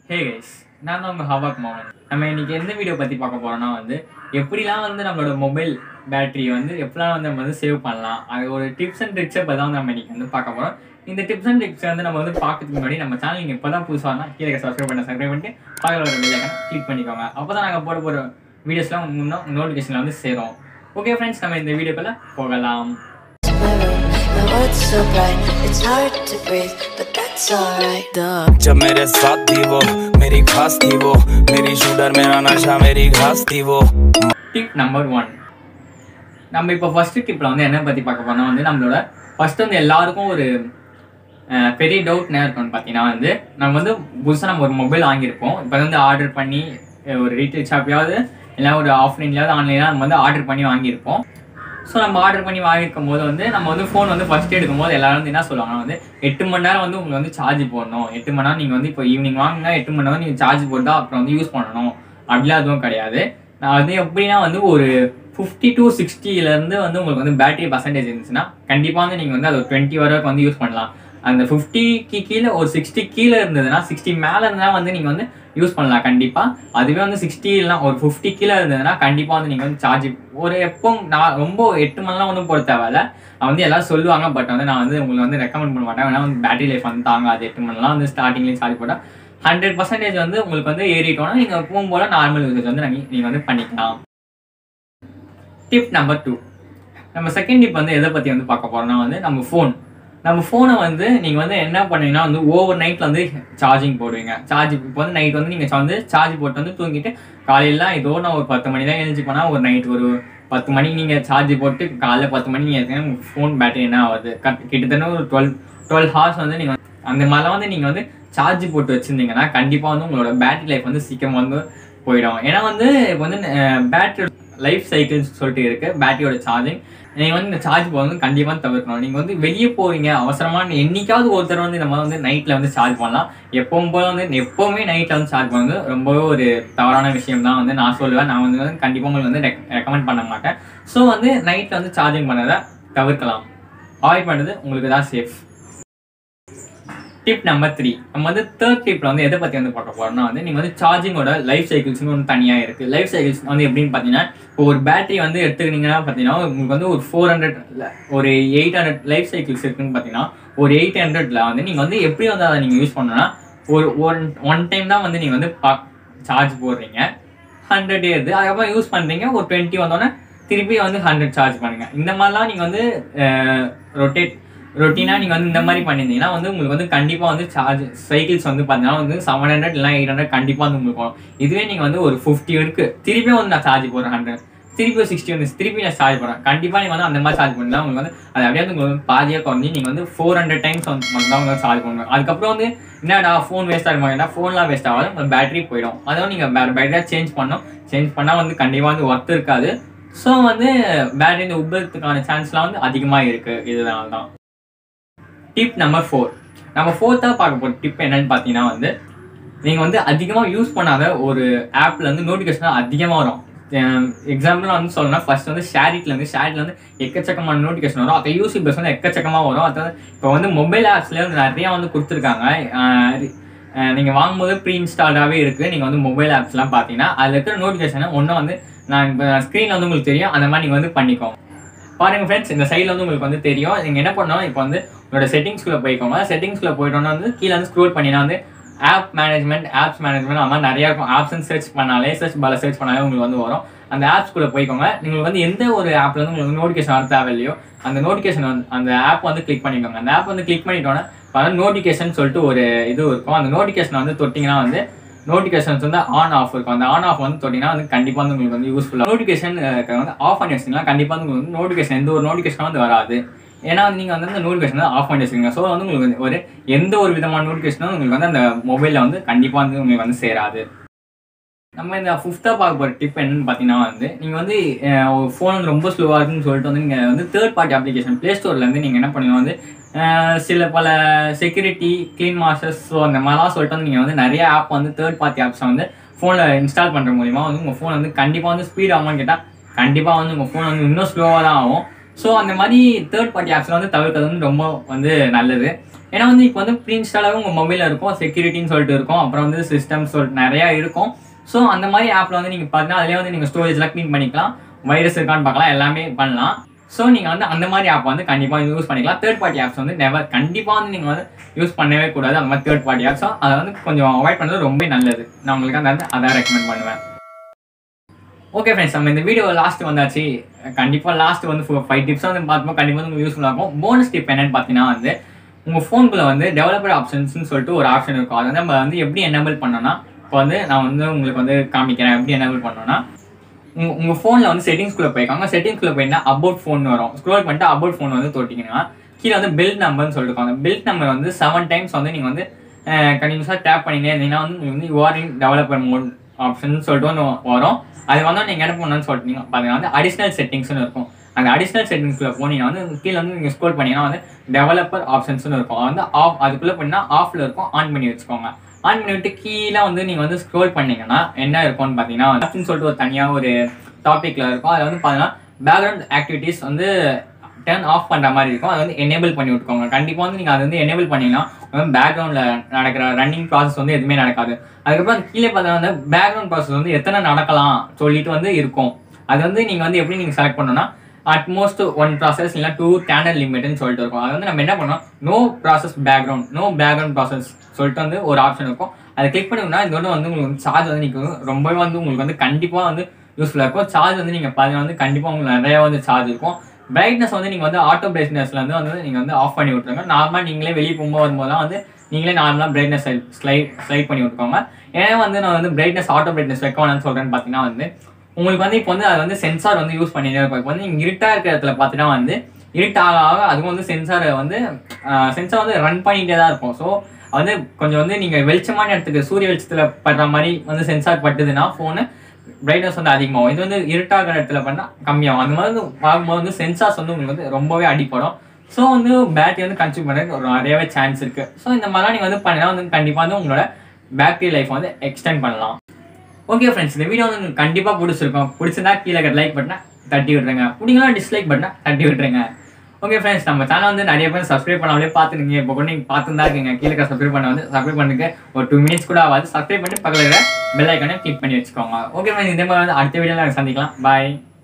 Hey guys நான் தான் உங்கள் ஹவாக் மோகன் நம்ம இன்னைக்கு எந்த வீடியோ பற்றி பார்க்க போறோம்னா வந்து எப்படிலாம் வந்து நம்மளோட மொபைல் பேட்டரியை வந்து எப்படிலாம் வந்து நம்ம வந்து சேவ் பண்ணலாம் அது ஒரு டிப்ஸ் அண்ட் ட்ரிக்ஸை பற்றி தான் வந்து நம்ம இன்னைக்கு வந்து பார்க்க போகிறோம் இந்த டிப்ஸ் அண்ட் ட்ரிக்ஸ் வந்து நம்ம வந்து பார்க்கறதுக்கு முன்னாடி நம்ம சேனல் நீங்கள் இப்போ தான் புதுசாக இருந்தால் கீழே சப்ஸ்கிரைப் பண்ண சப்ஸ்கிரைப் பண்ணிட்டு பக்கத்தில் ஒரு பெல் கிளிக் பண்ணிக்கோங்க அப்போ தான் நாங்கள் போட போகிற வீடியோஸ்லாம் முன்னே நோட்டிஃபிகேஷனில் வந்து சேரும் ஓகே ஃப்ரெண்ட்ஸ் நம்ம இந்த வீடியோக்குள்ளே போகலாம் My world's so bright, it's hard to breathe, but that's alright. जब मेरे साथ थी वो मेरी खास थी वो मेरी शूटर मेरा नशा मेरी घास थी वो டிப் நம்பர் ஒன் நம்ம இப்போ ஃபர்ஸ்ட் டிப்பில் வந்து என்ன பற்றி பார்க்க போனால் வந்து நம்மளோட ஃபர்ஸ்ட் வந்து எல்லாருக்கும் ஒரு அஹ், பெரிய டவுட் என்ன இருக்கும்னு பார்த்தீங்கன்னா வந்து நம்ம வந்து புதுசாக நம்ம ஒரு மொபைல் வாங்கியிருப்போம் இப்போ வந்து ஆர்டர் பண்ணி அஹ், ஒரு ரீட்டைல் ஷாப்லையாவது இல்லை ஒரு ஆஃப்லைன்லையாவது ஆன்லைனாக நம்ம வந்து ஆர்டர் பண்ணி வாங்கியிருப்போம் ஸோ நம்ம ஆர்டர் பண்ணி வாங்கியிருக்கும் போது வந்து நம்ம வந்து ஃபோன் வந்து ஃபஸ்ட் எடுக்கும்போது எல்லாரும் வந்து என்ன சொல்லுவாங்கன்னா வந்து எட்டு மணி நேரம் வந்து உங்களுக்கு வந்து சார்ஜ் போடணும் எட்டு மணி நேரம் நீங்கள் வந்து இப்போ ஈவினிங் வாங்கினா எட்டு மணி நேரம் நீங்கள் சார்ஜ் போட்டு தான் அப்புறம் வந்து யூஸ் பண்ணணும் அப்படிலாம் எதுவும் கிடையாது நான் வந்து எப்படின்னா வந்து ஒரு ஃபிஃப்டி டு சிக்ஸ்டிலேருந்து வந்து உங்களுக்கு வந்து பேட்டரி பர்சன்டேஜ் இருந்துச்சுன்னா கண்டிப்பாக வந்து நீங்கள் வந்து அது ஒரு டுவெண்ட்டி வரைக்கும் வந்து யூஸ் பண்ணலாம் அந்த ஃபிஃப்டிக்கு கீழே ஒரு சிக்ஸ்டி கீழே இருந்ததுன்னா சிக்ஸ்டி மேலே இருந்தால் வந்து நீங்கள் வந்து யூஸ் பண்ணலாம் கண்டிப்பாக அதுவே வந்து சிக்ஸ்டி இல்லைனா ஒரு ஃபிஃப்டி கீழே இருந்ததுன்னா கண்டிப்பாக வந்து நீங்கள் வந்து சார்ஜ் ஒரு எப்போ நான் ரொம்ப எட்டு மணிலாம் ஒன்றும் போட தேவையில்ல அது வந்து எல்லாரும் சொல்லுவாங்க பட் வந்து நான் வந்து உங்களுக்கு வந்து ரெக்கமெண்ட் பண்ண மாட்டேன் ஏன்னா வந்து பேட்டரி லைஃப் வந்து தாங்காது எட்டு மணிலாம் வந்து ஸ்டார்டிங்லேயும் சார்ஜ் போட்டால் ஹண்ட்ரட் பர்சன்டேஜ் வந்து உங்களுக்கு வந்து ஏறிட்டோம்னா நீங்கள் எப்பவும் போல நார்மல் யூசேஜ் வந்து நீங்கள் வந்து பண்ணிக்கலாம் டிப் நம்பர் டூ நம்ம செகண்ட் டிப் வந்து எதை பற்றி வந்து பார்க்க போறோம்னா வந்து நம்ம ஃபோன் நம்ம ஃபோனை வந்து நீங்கள் வந்து என்ன பண்ணீங்கன்னா வந்து ஓவர் நைட்டில் வந்து சார்ஜிங் போடுவீங்க சார்ஜ் இப்போ வந்து நைட் வந்து நீங்கள் வந்து சார்ஜ் போட்டு வந்து தூங்கிட்டு காலையிலாம் ஏதோ நான் ஒரு பத்து மணி தான் எழுந்து போனால் ஒரு நைட் ஒரு பத்து மணிக்கு நீங்கள் சார்ஜ் போட்டு காலைல பத்து மணிக்கு நீங்கள் உங்கள் ஃபோன் பேட்டரி என்ன ஆகுது கட் கிட்டத்தட்ட ஒரு டுவெல் டுவெல் ஹார்ஸ் வந்து நீங்கள் அந்த மாதிரிலாம் வந்து நீங்கள் வந்து சார்ஜ் போட்டு வச்சுருந்தீங்கன்னா கண்டிப்பாக வந்து உங்களோட பேட்டரி லைஃப் வந்து சீக்கிரம் வந்து போயிடும் ஏன்னா வந்து இப்போ வந்து பேட்டரி லைஃப் சைக்கிள்ஸ் சொல்லிட்டு இருக்கு பேட்டரியோட சார்ஜிங் நீங்கள் வந்து இந்த சார்ஜ் போகிறது வந்து கண்டிப்பாக தவிர்க்கணும் நீங்கள் வந்து வெளியே போறீங்க அவசரமான என்னைக்காவது ஒருத்தர் வந்து நம்ம வந்து நைட்டில் வந்து சார்ஜ் பண்ணலாம் எப்பவும் போல வந்து எப்போவுமே நைட்டில் வந்து சார்ஜ் பண்ணுறது ரொம்பவே ஒரு தவறான விஷயம் தான் வந்து நான் சொல்லுவேன் நான் வந்து கண்டிப்பாக உங்களுக்கு வந்து ரெக்கமெண்ட் பண்ண மாட்டேன் ஸோ வந்து நைட்டில் வந்து சார்ஜிங் பண்ணதை தவிர்க்கலாம் அவாய்ட் பண்ணுறது உங்களுக்கு தான் சேஃப் டிப் நம்பர் த்ரீ நம்ம வந்து தேர்ட் டிப்ல வந்து எதை பற்றி வந்து பார்க்க போறோம்னா வந்து நீங்கள் வந்து சார்ஜிங்கோட லைஃப் சைக்கிள்ஸ்னு ஒன்று தனியாக இருக்குது லைஃப் சைக்கிள்ஸ் வந்து எப்படின்னு பார்த்தீங்கன்னா இப்போ ஒரு பேட்டரி வந்து எடுத்துக்கிட்டீங்கன்னா பார்த்தீங்கன்னா உங்களுக்கு வந்து ஒரு ஃபோர் ஹண்ட்ரட் ஒரு எயிட் ஹண்ட்ரட் லைஃப் சைக்கிள்ஸ் இருக்குன்னு பார்த்தீங்கன்னா ஒரு எயிட் ஹண்ட்ரட்ல வந்து நீங்கள் வந்து எப்படி வந்து அதை நீங்கள் யூஸ் பண்ணணும்னா ஒரு ஒன் ஒன் டைம் தான் வந்து நீங்கள் வந்து பா சார்ஜ் போடுறீங்க ஹண்ட்ரட் ஏறுது அதுக்கப்புறம் யூஸ் பண்ணுறீங்க ஒரு டுவெண்ட்டி வந்தோடனே திருப்பி வந்து ஹண்ட்ரட் சார்ஜ் பண்ணுங்க இந்த மாதிரிலாம் நீங்கள் வந்து ரொட்டேட் ரொட்டீனாக நீங்கள் வந்து இந்த மாதிரி பண்ணியிருந்தீங்கன்னா வந்து உங்களுக்கு வந்து கண்டிப்பாக வந்து சார்ஜ் சைக்கிள்ஸ் வந்து பார்த்தீங்கன்னா வந்து செவன் ஹண்ட்ரட் இல்லை எயிட் ஹண்ட்ரட் கண்டிப்பாக வந்து உங்களுக்கு வரும் இதுவே நீங்கள் வந்து ஒரு ஃபிஃப்டி இருக்கு திருப்பியும் வந்து நான் சார்ஜ் போடுறேன் ஹண்ட்ரட் திருப்பி ஒரு சிக்ஸ்டி வந்து திருப்பி நான் சார்ஜ் போடுறேன் கண்டிப்பாக நீங்கள் வந்து அந்த மாதிரி சார்ஜ் பண்ணலாம் உங்களுக்கு வந்து அது அப்படியே வந்து உங்களுக்கு வந்து பாதியாக குறைஞ்சி நீங்கள் வந்து ஃபோர் ஹண்ட்ரட் டைம்ஸ் வந்து மட்டும் தான் உங்களுக்கு சார்ஜ் பண்ணுங்க அதுக்கப்புறம் வந்து என்னடா ஃபோன் வேஸ்ட் ஆக மாட்டேன்னா ஃபோன்லாம் வேஸ்ட் ஆகாது உங்கள் பேட்டரி போயிடும் அதுவும் நீங்கள் பேட்டரியாக சேஞ்ச் பண்ணணும் சேஞ்ச் பண்ணால் வந்து கண்டிப்பாக வந்து ஒர்த் இருக்காது ஸோ வந்து பேட்டரி இந்த உபயோகத்துக்கான சான்ஸ்லாம் வந்து அதிகமாக இருக்குது இதனால தான் டிப் நம்பர் ஃபோர் நம்ம ஃபோர்த்தாக பார்க்க போகிற டிப் என்னன்னு பார்த்தீங்கன்னா வந்து நீங்கள் வந்து அதிகமாக யூஸ் பண்ணாத ஒரு ஆப்பில் வந்து நோட்டிஃபிகேஷன் அதிகமாக வரும் எக்ஸாம்பிள் வந்து சொல்லணும்னா ஃபர்ஸ்ட் வந்து ஷேரிட்ல இருந்து ஷேரிட்ல வந்து எக்கச்சக்கமான நோட்டிஃபிகேஷன் வரும் அதை யூசிபர்ஸ் வந்து எக்கச்சக்கமாக வரும் அது இப்போ வந்து மொபைல் ஆப்ஸ்லேயே வந்து நிறையா வந்து கொடுத்துருக்காங்க நீங்கள் வாங்கும்போது ப்ரீ இன்ஸ்டால்டாகவே இருக்குது நீங்கள் வந்து மொபைல் ஆப்ஸ்லாம் பார்த்தீங்கன்னா அதில் இருக்கிற நோட்டிஃபிகேஷனை ஒன்று வந்து நான் இப்போ ஸ்க்ரீனில் வந்து உங்களுக்கு தெரியும் அந்த மாதிரி நீங்கள் வந்து பண்ணிக்கோங்க பாருங்க ஃப்ரெண்ட்ஸ் இந்த சைடில் வந்து உங்களுக்கு வந்து தெரியும் நீங்கள் என்ன பண்ணணும் இப்போ வந்து உங்களோட செட்டிங்ஸ்குள்ளே போய்க்கோங்க செட்டிங்ஸ்குள்ளே போயிட்டோன்னா வந்து கீழே வந்து ஸ்க்ரோல் பண்ணினா வந்து ஆப் மேனேஜ்மெண்ட் ஆப்ஸ் மேனேஜ்மெண்ட் அந்த மாதிரி நிறையா இருக்கும் ஆப்ஸ்ன்னு சர்ச் பண்ணாலே சர்ச் பால சர்ச் பண்ணாலே உங்களுக்கு வந்து வரும் அந்த ஆப்ஸ்குள்ளே போய்க்கோங்க நீங்கள் வந்து எந்த ஒரு ஆப்ல வந்து உங்களுக்கு நோட்டிஃபிகேஷன் வர தேவையில்லையோ அந்த நோட்டிஃபிகேஷன் வந்து அந்த ஆப் வந்து கிளிக் பண்ணிக்கோங்க அந்த ஆப் வந்து கிளிக் பண்ணிட்டோன்னா நோட்டிஃபிகேஷன் சொல்லிட்டு ஒரு இது இருக்கும் அந்த நோட்டிஃபிகேஷன் வந்து தொட்டிங்கன்னா வந்து நோட்டிஃபிகேஷன்ஸ் வந்து ஆன் ஆஃப் இருக்கும் அந்த ஆன் ஆஃப் வந்து தொட்டிங்கன்னா வந்து கண்டிப்பாக வந்து உங்களுக்கு வந்து யூஸ்ஃபுல்லாக நோட்டிஃபிகேஷன் வந்து ஆஃப் பண்ணி வச்சிங்கன்னா கண்டிப்பாக வந்து உங்களுக்கு வந்து நோட்டிஃபிகேஷன் எந்த ஒரு நோட்டிஃபிகேஷனும் வந்து வராது ஏன்னா வந்து நீங்கள் வந்து அந்த நோட்டிஃபிகேஷன் வந்து ஆஃப் பண்ணி வச்சிருக்கீங்க ஸோ வந்து உங்களுக்கு வந்து ஒரு எந்த ஒரு விதமான நோட்டிஃபிகேஷனும் உங்களுக்கு வந்து அந்த மொபைலில் வந்து கண்டிப்பாக வந்து உங்களுக்கு வந்து சேராது நம்ம இந்த ஃபிஃப்த்தாக பார்க்க போகிற டிப் என்னன்னு பார்த்தீங்கன்னா வந்து நீங்கள் வந்து ஃபோன் வந்து ரொம்ப ஸ்லோவாக இருக்குன்னு சொல்லிட்டு வந்து நீங்கள் வந்து தேர்ட் பார்ட்டி அப்ளிகேஷன் ப்ளே ஸ்டோர்லேருந்து நீங்கள் என்ன பண்ணுவீங்க வந்து அஹ், சில பல செக்யூரிட்டி க்ளீன் மாஸ்டர்ஸ் ஸோ அந்த மாதிரிலாம் சொல்லிட்டு வந்து நீங்கள் வந்து நிறைய ஆப் வந்து தேர்ட் பார்ட்டி ஆப்ஸை வந்து ஃபோனில் இன்ஸ்டால் பண்ணுற மூலிமா வந்து உங்கள் ஃபோன் வந்து கண்டிப்பாக வந்து ஸ்பீட் ஆகுமான்னு கேட்டால் கண்டிப்பாக வந்து உங்கள் ஃபோன் வந்து இன்னும் ஸ்லோவாக தான் ஆகும் ஸோ அந்த மாதிரி தேர்ட் பார்ட்டி ஆப்ஸில் வந்து தவிர்க்கிறது வந்து ரொம்ப வந்து நல்லது ஏன்னா வந்து இப்போ வந்து ப்ரீ இன்ஸ்டாலாகவே உங்கள் மொபைலில் இருக்கும் செக்யூரிட்டின்னு சொல்லிட்டு இருக்கும் அப்புறம் வந்து சிஸ்டம் சொல்லிட்டு நிறையா இருக்கும் ஸோ அந்த மாதிரி ஆப்பில் வந்து நீங்கள் பார்த்தீங்கன்னா அதிலே வந்து நீங்கள் ஸ்டோரேஜ்லாம் க்ளீன் பண்ணிக்கலாம் வைரஸ் இருக்கான்னு பார்க்கலாம் எல்லாமே பண்ணலாம் ஸோ நீங்கள் வந்து அந்த மாதிரி ஆப் வந்து கண்டிப்பாக யூஸ் பண்ணிக்கலாம் தேர்ட் பார்ட்டி ஆப்ஸ் வந்து நெவர் கண்டிப்பாக வந்து நீங்கள் வந்து யூஸ் பண்ணவே கூடாது அந்த மாதிரி தேர்ட் பார்ட்டி ஆப்ஸோ அதை வந்து கொஞ்சம் அவாய்ட் பண்ணுறது ரொம்ப நல்லது நான் உங்களுக்கு அந்த அதான் ரெக்கமெண்ட் பண்ணுவேன் ஓகே ஃப்ரெண்ட்ஸ் நம்ம இந்த வீடியோ லாஸ்ட் வந்தாச்சு கண்டிப்பாக லாஸ்ட் வந்து ஃபைவ் டிப்ஸ் வந்து பார்க்கும்போது கண்டிப்பாக வந்து உங்களுக்கு யூஸ்ஃபுல்லாக இருக்கும் போனஸ் டிப் என்னன்னு பார்த்தீங்கன்னா வந்து உங்கள் ஃபோனுக்குள்ள வந்து டெவலப்பர் ஆப்ஷன்ஸ்னு சொல்லிட்டு ஒரு ஆப்ஷன் இருக்கும் அதை வந்து நம்ம வந்து எப்படி எனேபிள் பண்ணோம்னா இப்போ வந்து நான் வந்து உங்களுக்கு வந்து காமிக்கிறேன் எப்படி எனேபிள் பண்ணோம்னா உங்க உங்க ஃபோனில் வந்து செட்டிங்ஸ்குள்ளே போய்க்காங்க செட்டிங்ஸ்குள்ளே போயிட்டா அபவுட் ஃபோன் வரும் ஸ்க்ரோல் பண்ணிட்டு அபவுட் ஃபோன் வந்து தொட்டிங்கன்னா கீழே வந்து பில்ட் நம்பர்னு சொல்லிட்டு அந்த பில்ட் நம்பர் வந்து செவன் டைம்ஸ் வந்து நீங்கள் வந்து கண்டினியூஸாக டேப் பண்ணினே இருந்தீங்கன்னா வந்து உங்களுக்கு வந்து you're in developer mode option சொல்லிட்டு ஒன்று வரும் அது வந்து நீங்கள் என்ன பண்ணணும்னு சொல்லிட்டு பார்த்தீங்கன்னா வந்து அடிஷ்னல் செட்டிங்ஸ்னு இருக்கும் அந்த அடிஷ்னல் செட்டிங்ஸ்குள்ளே போனீங்கன்னா வந்து கீழே வந்து நீங்கள் ஸ்க்ரோல் பண்ணீங்கன்னா வந்து டெவலப்பர் ஆப்ஷன்ஸ்னு இருக்கும் அது வந்து ஆஃப் அதுக்குள்ளே பண்ணால் ஆஃபில் இருக்கும் ஆன் பண்ணி வச்சுக்கோங்க ஆன் பண்ணி விட்டு கீழே வந்து நீங்கள் வந்து ஸ்க்ரோல் பண்ணீங்கன்னா என்ன இருக்கும்னு பார்த்தீங்கன்னா ஆப்ஷன் சொல்லிட்டு ஒரு தனியாக ஒரு டாப்பிக்கில் இருக்கும் அதில் வந்து பார்த்தீங்கன்னா பேக்ரவுண்ட் ஆக்டிவிட்டீஸ் வந்து டர்ன் ஆஃப் பண்ணுற மாதிரி இருக்கும் அதை வந்து எனேபிள் பண்ணி விட்டுக்கோங்க கண்டிப்பாக வந்து நீங்கள் அதை வந்து எனேபிள் பண்ணீங்கன்னா பேக்ரவுண்டில் நடக்கிற ரன்னிங் ப்ராசஸ் வந்து எதுவுமே நடக்காது அதுக்கப்புறம் கீழே பார்த்தீங்கன்னா வந்து பேக்ரவுண்ட் ப்ராசஸ் வந்து எத்தனை நடக்கலாம் சொல்லிட்டு வந்து இருக்கும் அது வந்து நீங்கள் வந்து எப்படி நீங்கள் செலக்ட் பண்ணணும்னா அட்மோஸ்ட் ஒன் ப்ராசஸ் இல்லை டூ சேனல் லிமிட்னு சொல்லிட்டு இருக்கும் அது வந்து நம்ம என்ன பண்ணோம் no process background no background process சொல்லிட்டு வந்து ஒரு ஆப்ஷன் இருக்கும் அதை கிளிக் பண்ணிங்கன்னா இதோட வந்து உங்களுக்கு வந்து சார்ஜ் வந்து நிற்கும் ரொம்பவே வந்து உங்களுக்கு வந்து கண்டிப்பாக வந்து யூஸ்ஃபுல்லாக இருக்கும் சார்ஜ் வந்து நீங்கள் பார்த்தீங்கன்னா வந்து கண்டிப்பாக உங்களுக்கு நிறையா வந்து சார்ஜ் இருக்கும் பிரைட்னஸ் வந்து நீங்கள் வந்து ஆட்டோ பிரைட்னஸ்ல வந்து வந்து நீங்கள் வந்து ஆஃப் பண்ணி விட்ருங்க நார்மலாக நீங்களே வெளியே போகும்போது வரும்போது தான் வந்து நீங்களே நார்மலாக பிரைட்னஸ் ஸ்லைட் ஸ்லைட் பண்ணி விட்டுக்கோங்க ஏன்னா வந்து நான் வந்து பிரைட்னஸ் ஆட்டோ பிரைட்னஸ் வைக்க வேணாம்னு சொல்கிறேன்னு பார்த்தீங்கன்னா வந்து உங்களுக்கு வந்து இப்போ வந்து அது வந்து சென்சார் வந்து யூஸ் பண்ணிட்டே இருக்கும் இப்போ வந்து நீங்கள் இருட்டாக இருக்கிற இடத்துல பார்த்தீங்கன்னா வந்து இருட்டாக ஆக அதுவும் வந்து சென்சாரை வந்து சென்சார் வந்து ரன் பண்ணிகிட்டே தான் இருக்கும் ஸோ வந்து கொஞ்சம் வந்து நீங்கள் வெளிச்சமான இடத்துக்கு சூரிய வெளிச்சத்தில் படுற மாதிரி வந்து சென்சார் பட்டுதுன்னா ஃபோனு பிரைட்னஸ் வந்து அதிகமாகும் இது வந்து இருட்டாகிற இடத்துல பண்ணால் கம்மியாகும் அந்த மாதிரி வந்து பார்க்கும்போது வந்து சென்சார்ஸ் வந்து உங்களுக்கு வந்து ரொம்பவே அடிப்படும் ஸோ வந்து பேட்டரி வந்து கன்சியூம் பண்ண ஒரு நிறையவே சான்ஸ் இருக்குது ஸோ இந்த மாதிரிலாம் நீங்கள் வந்து பண்ணினா வந்து கண்டிப்பாக வந்து உங்களோட பேட்டரி லைஃப் வந்து எக்ஸ்டெண்ட் பண்ணலாம் ஓகே ஃப்ரெண்ட்ஸ் இந்த வீடியோ வந்து உங்களுக்கு கண்டிப்பாக பிடிச்சிருக்கும் பிடிச்சிருந்தா கீழே லைக் பட்டனை தட்டி விட்டுருங்க பிடிக்கலாம் டிஸ்லைக் பட்டனை தட்டி விட்டுருங்க ஓகே ஃப்ரெண்ட்ஸ் நம்ம சேனல் வந்து நிறைய பேர் சப்ஸ்கிரைப் பண்ணாமலே பார்த்துருங்க இப்போ கூட நீங்கள் பார்த்துருந்தா இருக்கீங்க கீழே சப்ஸ்கிரைப் பண்ண வந்து சப்ஸ்கிரைப் பண்ணுங்க ஒரு டூ மினிட்ஸ் கூட ஆகாது சப்ஸ்கிரைப் பண்ணி பக்கத்தில் இருக்கிற பெல் ஐக்கானே கிளிக் பண்ணி வச்சுக்கோங்க ஓகே ஃப்ரெண்ட்ஸ் இதே மாதிரி வந்து அடுத்த வீடியோவில் சந்திக்கலாம் பாய்